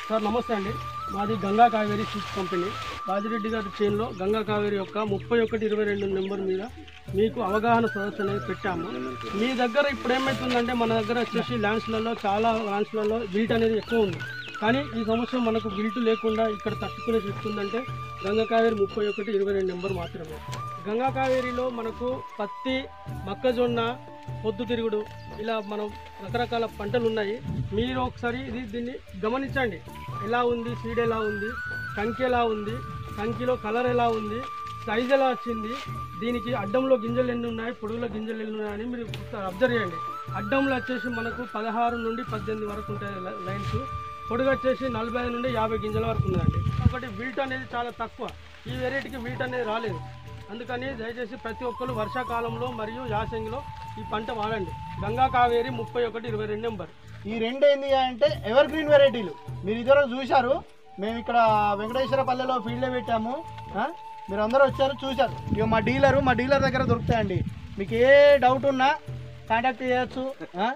Sir నమస్తే అండి మాది గంగా కావేరి సీడ్స్ కంపెనీ రాజిరెడ్డి గారి చేనులో గంగా కావేరి యొక్క ముప్పై ఒకటి ఇరవై రెండు నెంబర్ మీద మీకు అవగాహన సదస్సు అనేది పెట్టాము మీ దగ్గర ఇప్పుడు ఏమవుతుందంటే మన దగ్గర వచ్చేసి ల్యాండ్స్లలో చాలా ల్యాండ్స్లలో విల్ట్ అనేది ఎక్కువ ఉంది కానీ ఈ సంవత్సరం మనకు విల్ట్ లేకుండా ఇక్కడ తట్టుకునే చెప్తుందంటే గంగా కావేరి ముప్పై ఒకటి ఇరవై రెండు నెంబర్ మాత్రమే గంగా కావేరిలో మనకు పత్తి మొక్కజొన్న పొద్దుతిరుగుడు ఇలా మనం రకరకాల పంటలు ఉన్నాయి మీరు ఒకసారి ఇది దీన్ని గమనించండి ఎలా ఉంది సీడ్ ఎలా ఉంది కంకి ఎలా ఉంది కంకిలో కలర్ ఎలా ఉంది సైజ్ ఎలా వచ్చింది దీనికి అడ్డంలో గింజలు ఎన్ని ఉన్నాయి పొడుగులో గింజలు ఎన్ని ఉన్నాయని మీరు ఒకసారి అబ్జర్వ్ చేయండి అడ్డంలో వచ్చేసి మనకు పదహారు నుండి పద్దెనిమిది వరకు ఉంటాయి లై- లైన్స్ పొడుగు వచ్చేసి నలభై ఐదు నుండి యాభై గింజల వరకు ఉందండి ఒకటి విల్ట్ అనేది చాలా తక్కువ ఈ వెరైటీకి విల్ట్ అనేది రాలేదు అందుకని దయచేసి ప్రతి ఒక్కరు వర్షాకాలంలో మరియు యాసంగిలో ఈ పంట వాడండి గంగా కావేరి ముప్పై ఒకటి ఇరవై రెండు నెంబర్ ఈ రెండు ఏంది అంటే ఎవర్ గ్రీన్ వెరైటీలు మీరు ఇద్దరు చూశారు మేము ఇక్కడ వెంకటేశ్వర పల్లెలో ఫీల్డ్లో పెట్టాము ఆ? మీరు అందరూ వచ్చారు చూశారు ఇక మా డీలరు మా డీలర్ దగ్గర దొరుకుతాయండి మీకు ఏ డౌట్ ఉన్నా కాంటాక్ట్ చేయొచ్చు ఆ?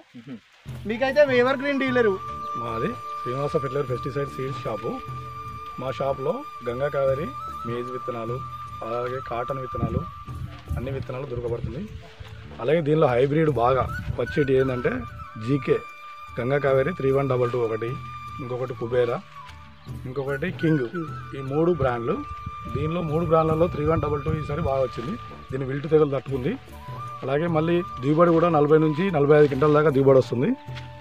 మీకైతే ఎవర్ గ్రీన్ డీలరు మాది Srinivasa fertiliser pesticide seeds shop మా షాప్లో గంగా కావేరి మేజ్ విత్తనాలు అలాగే కాటన్ విత్తనాలు అన్ని విత్తనాలు దొరకబడుతుంది అలాగే దీనిలో హైబ్రిడ్ బాగా వచ్చేటి ఏంటంటే GK Ganga Kaveri three one double two ఒకటి ఇంకొకటి కుబేరా ఇంకొకటి కింగ్ ఈ మూడు బ్రాండ్లు దీనిలో మూడు బ్రాండ్లలో త్రీ వన్ డబల్ టూ ఈసారి బాగా వచ్చింది దీని విల్టు తెగలు తట్టుకుంది అలాగే మళ్ళీ దిగుబడి కూడా నలభై నుంచి నలభై ఐదు క్వింటాల దాకా దిగుబడి వస్తుంది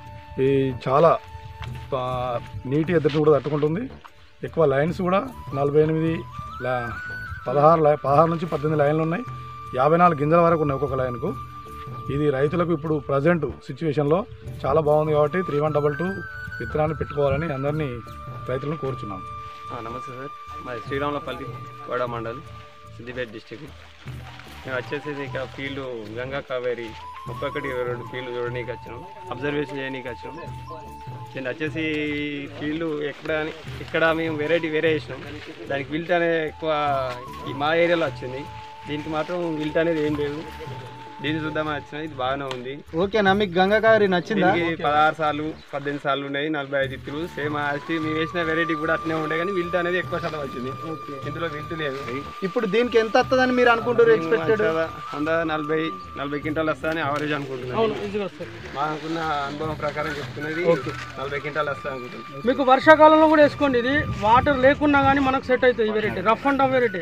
ఈ చాలా ఆ, నీటి ఎద్దటిని కూడా తట్టుకుంటుంది ఎక్కువ లైన్స్ కూడా నలభై ఎనిమిది లా పదహారు లై పదహారు నుంచి పద్దెనిమిది లైన్లు ఉన్నాయి యాభై నాలుగు గింజల వరకు ఉన్నాయి ఒక్కొక్క లైన్కు ఇది రైతులకు ఇప్పుడు ప్రజెంట్ సిచ్యువేషన్లో చాలా బాగుంది కాబట్టి త్రీ వన్ డబల్ టూ విత్తనాన్ని పెట్టుకోవాలని అందరినీ రైతులను కోరుచున్నాం ఆ, నమస్తే సార్ మాది శ్రీరాములపల్లి కోడ మండల్ సిద్దిపేట డిస్టిక్ మేము వచ్చేసి ఇక ఫీల్డ్ గంగా కావేరి ముప్పై ఒకటి ఇరవై రెండు ఫీల్డ్ చూడడానికి వచ్చినాం అబ్జర్వేషన్ చేయడానికి వచ్చినాం నేను వచ్చేసి ఫీల్డ్ ఎక్కడ అని- ఇక్కడ మేము వెరైటీ వేరే వేసినాం దానికి విల్ట్ అనేది ఎక్కువ ఈ మా ఏరియాలో వచ్చింది దీనికి మాత్రం విల్ట్ అనేది ఏం లేదు దీన్ని చూద్దామని వచ్చిన ఇది బాగానే ఉంది ఓకేనా మీకు గంగా కావేరి నచ్చిందా దీనికి పదహారు సార్లు పద్దెనిమిది సార్లు ఉన్నాయి నలభై ఐదు ఇత్తులు సేమ్ యాక్చువల్లీ మేము వేసిన వెరైటీ కూడా అట్లనే ఉండే కానీ విల్ట్ అనేది ఎక్కువ శాతం వచ్చింది ఇందులో విల్ట్ లేదు ఇప్పుడు దీనికి ఎంత వస్తుందని మీరు అనుకుంటారు ఎక్స్పెక్టెడ్ వంద నలభై నలభై క్వింటాలు వస్తాయని యావరేజ్ అనుకుంటున్నాను అవును ఈజీగా వస్తుంది మాకున్న అనుభవం ప్రకారం చెప్తున్నది నలభై క్వింటాలు వస్తాయి అనుకుంటున్నాను మీకు వర్షాకాలంలో కూడా వేసుకోండి ఇది వాటర్ లేకున్నా కానీ మనకు సెట్ అవుతుంది ఈ variety rough and tough variety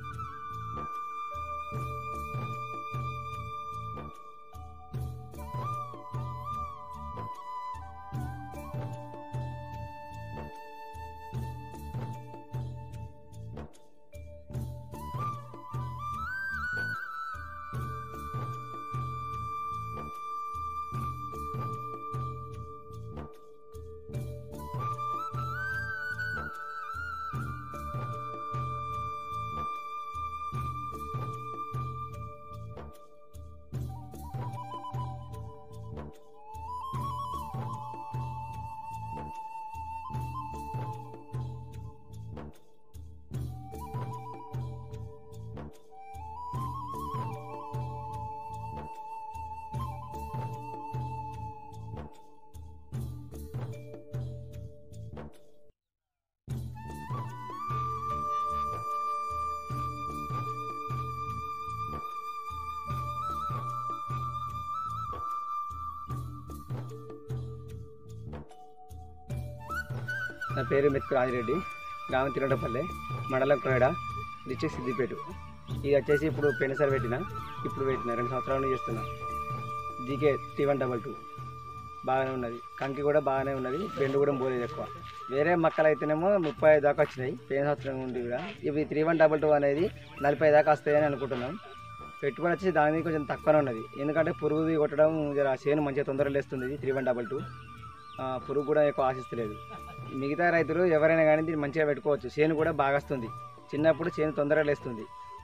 నా పేరు మెతుకు రాజిరెడ్డి గ్రామం తిరగటపల్లె మండలం కోయడ డిస్ట్రిక్ట్ సిద్దిపేట ఇది వచ్చేసి ఇప్పుడు పెనసారి పెట్టిన ఇప్పుడు పెట్టిన రెండు సంవత్సరాల నుంచి చేస్తున్నా GK T one double two బాగానే ఉన్నది కంకి కూడా బాగానే ఉన్నది బెండు కూడా పోలేదు ఎక్కువ వేరే మొక్కలు అయితేనేమో ముప్పై ఐదు దాకా వచ్చినాయి పోయిన సంవత్సరం నుండి కూడా ఇవి త్రీ వన్ డబల్ టూ అనేది నలభై దాకా వస్తాయని అనుకుంటున్నాం పెట్టుబడి వచ్చి దాని మీద కొంచెం తక్కువనే ఉన్నది ఎందుకంటే పురుగు కొట్టడం జర చేను మంచిగా తొందరగా లేస్తుంది త్రీ వన్ డబల్ టూ పురుగు కూడా ఎక్కువ ఆశిస్తలేదు మిగతా రైతులు ఎవరైనా కానీ దీన్ని మంచిగా పెట్టుకోవచ్చు చేను కూడా బాగా వస్తుంది చిన్నప్పుడు చేను తొందరగా లేస్తుంది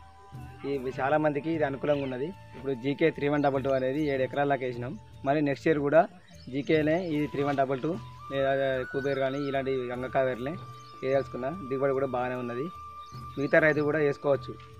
ఇవి చాలా మందికి ఇది అనుకూలంగా ఉన్నది ఇప్పుడు GK three one double two అనేది ఏడు ఎకరాల దాకా వేసినాం మళ్ళీ నెక్స్ట్ ఇయర్ కూడా జీకేనే ఇది త్రీ వన్ డబల్ టూ లేదా కుబేర్ కానీ ఇలాంటి గంగకావేరులే వేయాల్సుకున్నా దిగుబడి కూడా బాగానే ఉన్నది మిగతా రైతు కూడా వేసుకోవచ్చు